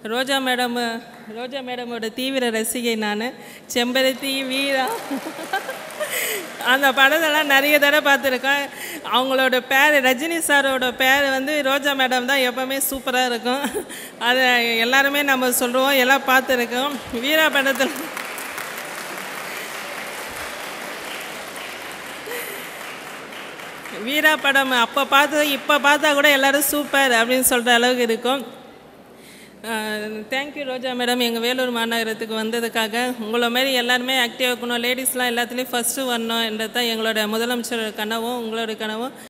ரோஜா madam ரோஜா மேடமோட தீவிர ரசிகை நான் செம்பருத்தி வீரா அந்த படத்தெல்லாம் நிறைய தடவை பார்த்துருக்கேன் அவங்களோட பேர் ரஜினி சாரோட பேர் வந்து ரோஜா மேடம் தான் எப்போவுமே சூப்பராக இருக்கும் அதை எல்லாருமே நம்ம சொல்லுவோம் எல்லாம் பார்த்துருக்கோம் வீரா படத்தில் வீரா படம் அப்போ பார்த்து இப்போ பார்த்தா கூட எல்லாரும் சூப்பர் அப்படின்னு சொல்கிற அளவுக்கு இருக்கும் தேங்க்யூ ரோஜா மேடம் எங்கள் வேலூர் மாநகரத்துக்கு வந்ததுக்காக உங்களை மாரி எல்லாருமே ஆக்டிவாக இருக்கணும் லேடிஸ்லாம் எல்லாத்துலேயும் ஃபஸ்ட்டு வரணும் என்றது தான் எங்களோட முதலமைச்சரோட கனவும் உங்களோட கனவும்